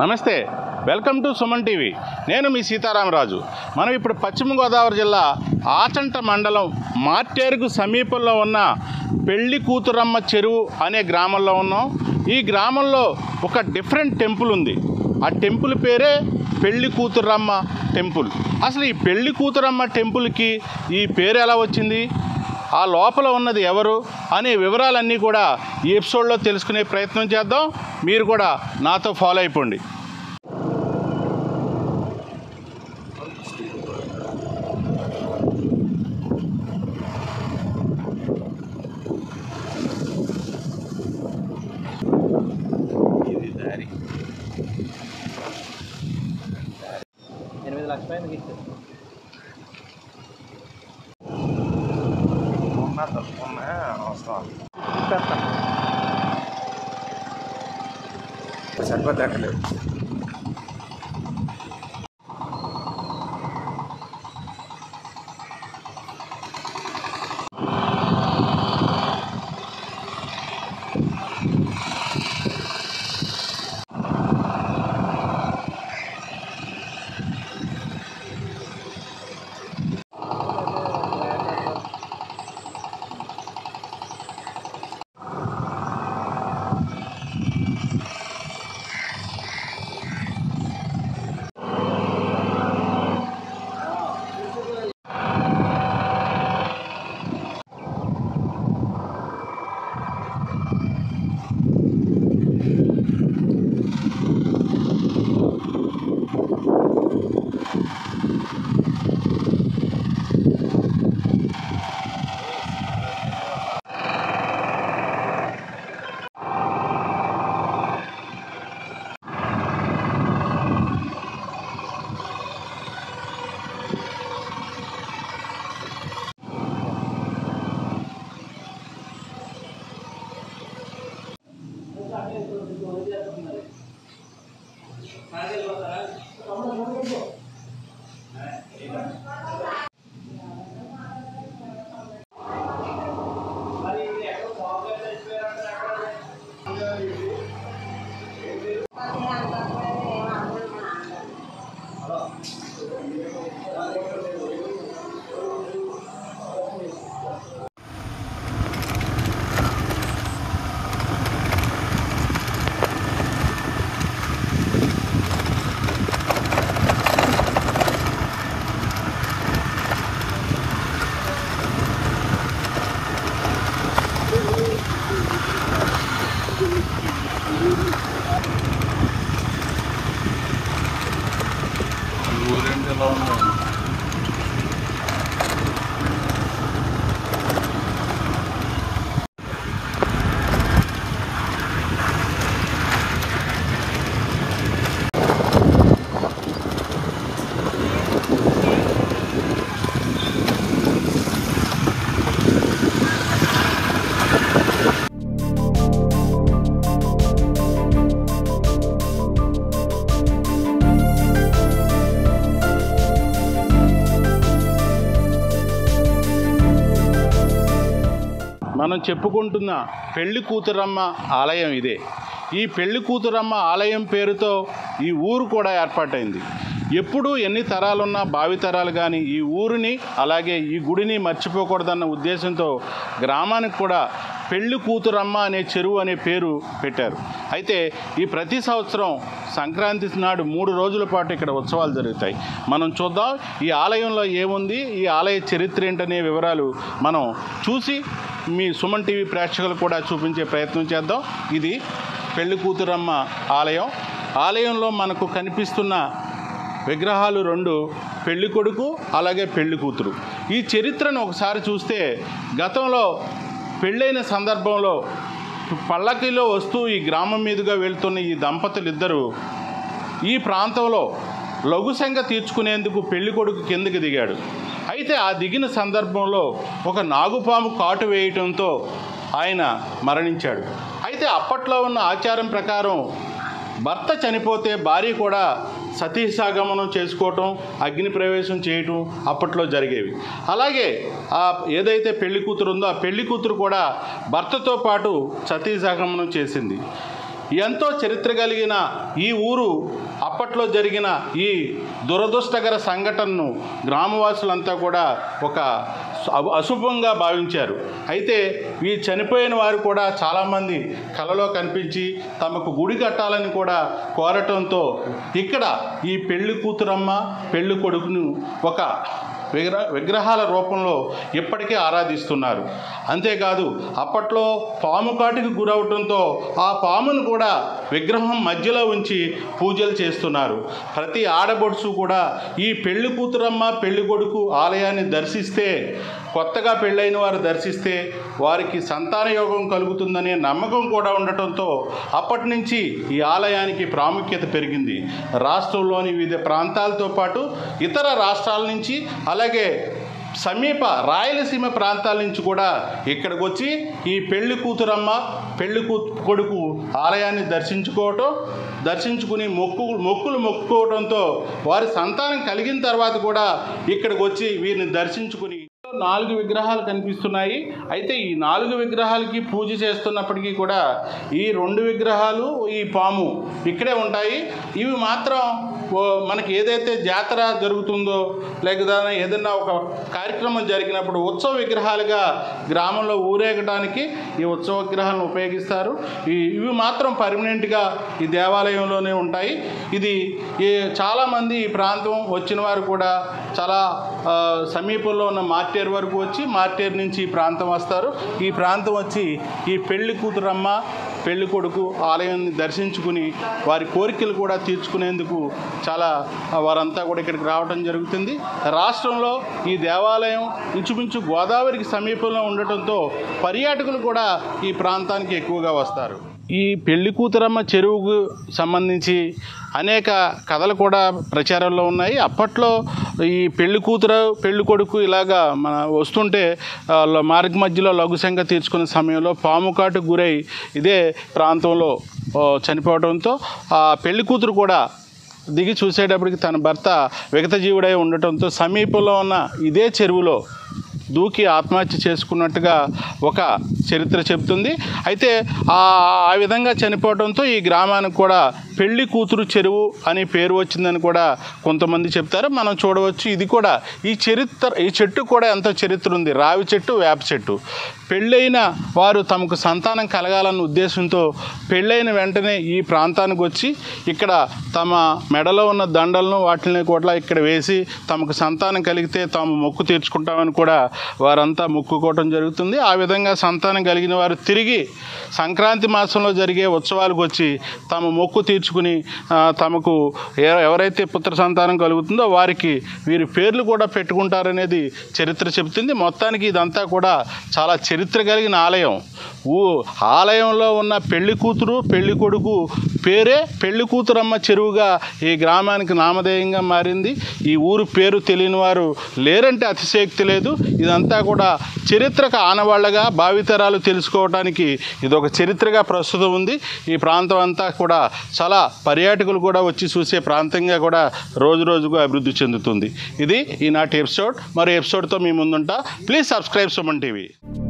నమస్తే welcome to Suman TV నేను మీ సీతారామరాజు మనం ఇప్పుడు పశ్చిమ గోదావరి జిల్లా ఆచంట మండలం మార్టేరుకు సమీపంలో ఉన్న పెళ్లి కూతురమ్మ చెరువు అనే గ్రామంలో ఉన్నాం ఈ గ్రామంలో ఒక డిఫరెంట్ టెంపుల్ ఉంది ఆ టెంపుల్ పేరే పెళ్లి కూతురమ్మ టెంపుల్ అసలు ఈ పెళ్లి కూతురమ్మ టెంపుల్కి ఈ పేరు ఎలా వచ్చింది ఆ లోపల ఉన్నది ఎవరు అనే వివరాలన్నీ కూడా ఈ ఎపిసోడ్లో తెలుసుకునే ప్రయత్నం చేద్దాం మీరు కూడా నాతో ఫాలో అయిపోండి ఇది దారి ఎనిమిది లక్షల ఎందుకు ఇచ్చారు ఉన్నా తప్పకుండా వస్తాం సరిపోతే ఎక్కలేదు ఊరేంటి ఎలా ఉన్నాను మనం చెప్పుకుంటున్న పెళ్లి కూతురమ్మ ఆలయం ఇదే ఈ పెళ్లి కూతురమ్మ ఆలయం పేరుతో ఈ ఊరు కూడా ఏర్పాటైంది ఎప్పుడు ఎన్ని తరాలున్నా భావితరాలు కానీ ఈ ఊరిని అలాగే ఈ గుడిని మర్చిపోకూడదన్న ఉద్దేశంతో గ్రామానికి కూడా పెళ్లి కూతురమ్మ అనే చెరువు అనే పేరు పెట్టారు అయితే ఈ ప్రతి సంవత్సరం సంక్రాంతి నాడు మూడు రోజుల పాటు ఇక్కడ ఉత్సవాలు జరుగుతాయి మనం చూద్దాం ఈ ఆలయంలో ఏముంది ఈ ఆలయ చరిత్ర ఏంటనే వివరాలు మనం చూసి మీ సుమన్ టీవీ ప్రేక్షకులు కూడా చూపించే ప్రయత్నం చేద్దాం ఇది పెళ్లి కూతురమ్మ ఆలయం ఆలయంలో మనకు కనిపిస్తున్న విగ్రహాలు రెండు పెళ్లి కొడుకు అలాగే పెళ్లి కూతురు ఈ చరిత్రను ఒకసారి చూస్తే గతంలో పెళ్ళైన సందర్భంలో పల్లకిలో వస్తూ ఈ గ్రామం మీదుగా వెళ్తున్న ఈ దంపతులు ఇద్దరు ఈ ప్రాంతంలో లఘుశంగ తీర్చుకునేందుకు పెళ్లి కొడుకు కిందకి దిగాడు అయితే ఆ దిగిన సందర్భంలో ఒక నాగుపాము కాటు వేయటంతో ఆయన మరణించాడు అయితే అప్పట్లో ఉన్న ఆచారం ప్రకారం భర్త చనిపోతే భార్య కూడా సతీసాగమనం చేసుకోవటం అగ్ని ప్రవేశం చేయటం అప్పట్లో జరిగేవి అలాగే ఆ ఏదైతే పెళ్లి కూతురు ఉందో ఆ పెళ్లి కూతురు కూడా భర్తతో పాటు సతీసాగమనం చేసింది ఎంతో చరిత్ర కలిగిన ఈ ఊరు అప్పట్లో జరిగిన ఈ దురదృష్టకర సంఘటనను గ్రామవాసులంతా కూడా ఒక అశు- అశుభంగా భావించారు అయితే ఈ చనిపోయిన వారు కూడా చాలామంది కలలో కనిపించి తమకు గుడి కట్టాలని కూడా కోరటంతో ఇక్కడ ఈ పెళ్లి కూతురమ్మ పెళ్లి కొడుకును ఒక విగ్రహ విగ్రహాల రూపంలో ఇప్పటికీ ఆరాధిస్తున్నారు అంతేకాదు అప్పట్లో పాము కాటికి గురవటంతో ఆ పామును కూడా విగ్రహం మధ్యలో ఉంచి పూజలు చేస్తున్నారు ప్రతి ఆడబొడుసు కూడా ఈ పెళ్లి కూతురమ్మ పెళ్లి కొడుకు ఆలయాన్ని దర్శిస్తే కొత్తగా పెళ్ళైన వారు దర్శిస్తే వారికి సంతాన యోగం కలుగుతుందనే నమ్మకం కూడా ఉండటంతో అప్పటి నుంచి ఈ ఆలయానికి ప్రాముఖ్యత పెరిగింది రాష్ట్రంలోని వివిధ ప్రాంతాలతో పాటు ఇతర రాష్ట్రాల నుంచి అలాగే సమీప రాయలసీమ ప్రాంతాల నుంచి కూడా ఇక్కడికి వచ్చి ఈ పెళ్లి కూతురమ్మ పెళ్లి కూ కొడుకు ఆలయాన్ని దర్శించుకోవటం దర్శించుకుని మొక్కు మొక్కులు మొక్కుకోవడంతో వారి సంతానం కలిగిన తర్వాత కూడా ఇక్కడికి వచ్చి వీరిని దర్శించుకుని నాలుగు విగ్రహాలు కనిపిస్తున్నాయి అయితే ఈ నాలుగు విగ్రహాలకి పూజ చేస్తున్నప్పటికీ కూడా ఈ రెండు విగ్రహాలు ఈ పాము ఇక్కడే ఉంటాయి ఇవి మాత్రం ఓ మనకి ఏదైతే జాతర జరుగుతుందో లేకపోతే ఏదైనా ఒక కార్యక్రమం జరిగినప్పుడు ఉత్సవ విగ్రహాలుగా గ్రామంలో ఊరేగడానికి ఈ ఉత్సవ విగ్రహాలను ఉపయోగిస్తారు ఈ ఇవి మాత్రం పర్మనెంట్గా ఈ దేవాలయంలోనే ఉంటాయి ఇది ఈ చాలామంది ఈ ప్రాంతం వచ్చిన వారు కూడా చాలా ఆ, సమీపంలో ఉన్న మార్టేర్ వరకు వచ్చి మార్టేర్ నుంచి ఈ ప్రాంతం వస్తారు ఈ ప్రాంతం వచ్చి ఈ పెళ్లి కూతురమ్మ పెళ్లి కొడుకు ఆలయాన్ని దర్శించుకుని వారి కోరికలు కూడా తీర్చుకునేందుకు చాలా ఆ, వారంతా కూడా ఇక్కడికి రావడం జరుగుతుంది రాష్ట్రంలో ఈ దేవాలయం ఇంచుమించు గోదావరికి సమీపంలో ఉండటంతో పర్యాటకులు కూడా ఈ ప్రాంతానికి ఎక్కువగా వస్తారు ఈ పెళ్లి కూతురమ్మ చెరువుకు సంబంధించి అనేక కథలు కూడా ప్రచారంలో ఉన్నాయి అప్పట్లో ఈ పెళ్లి కూతురు పెళ్లి కొడుకు ఇలాగా మన వస్తుంటే ఆ, లో- మార్గ మధ్యలో లఘుశంగా తీర్చుకునే సమయంలో పాము కాటుకు గురై ఇదే ప్రాంతంలో ఓ, చనిపోవడంతో ఆ పెళ్లి కూతురు కూడా దిగి చూసేటప్పటికి తన భర్త విగతజీవుడై ఉండటంతో సమీపంలో ఉన్న ఇదే చెరువులో దూకి ఆత్మహత్య చేసుకున్నట్టుగా ఒక చరిత్ర చెబుతుంది అయితే ఆ ఆ విధంగా చనిపోవడంతో ఈ గ్రామానికి కూడా పెళ్లి కూతురు చెరువు అని పేరు వచ్చిందని కూడా కొంతమంది చెప్తారు మనం చూడవచ్చు ఇది కూడా ఈ చరిత్ర ఈ చెట్టు కూడా ఎంతో చరిత్ర ఉంది రావి చెట్టు వేప చెట్టు పెళ్ళైన వారు తమకు సంతానం కలగాలన్న ఉద్దేశంతో పెళ్ళైన వెంటనే ఈ ప్రాంతానికి వచ్చి ఇక్కడ తమ మెడలో ఉన్న దండలను వాటిని కూడా ఇక్కడ వేసి తమకు సంతానం కలిగితే తాము మొక్కు తీర్చుకుంటామని కూడా వారంతా మొక్కుకోవటం జరుగుతుంది ఆ విధంగా సంతానం కలిగిన వారు తిరిగి సంక్రాంతి మాసంలో జరిగే ఉత్సవాలకు వచ్చి తమ మొక్కు తీర్చుకుని ఆ, తమకు ఎ- ఎవరైతే పుత్ర సంతానం కలుగుతుందో వారికి వీరి పేర్లు కూడా పెట్టుకుంటారనేది చరిత్ర చెబుతుంది మొత్తానికి ఇదంతా కూడా చాలా చరిత్ర కలిగిన ఆలయం ఊ ఆలయంలో ఉన్న పెళ్లి కూతురు పెళ్లి కొడుకు పేరే పెళ్లి కూతురమ్మ చెరువుగా ఈ గ్రామానికి నామధేయంగా మారింది ఈ ఊరు పేరు తెలియని వారు లేరంటే అతిశయోక్తి లేదు ఇదంతా కూడా చరిత్రకు ఆనవాళ్ళగా భావితరాలు తెలుసుకోవడానికి ఇది ఒక చరిత్రగా ప్రస్తుతం ఉంది ఈ ప్రాంతం అంతా కూడా చాలా పర్యాటకులు కూడా వచ్చి చూసే ప్రాంతంగా కూడా రోజు రోజుకు అభివృద్ధి చెందుతుంది ఇది ఈనాటి ఎపిసోడ్ మరో ఎపిసోడ్తో మీ ముందుంటా ప్లీజ్ సబ్స్క్రైబ్ సుమన్ టీవీ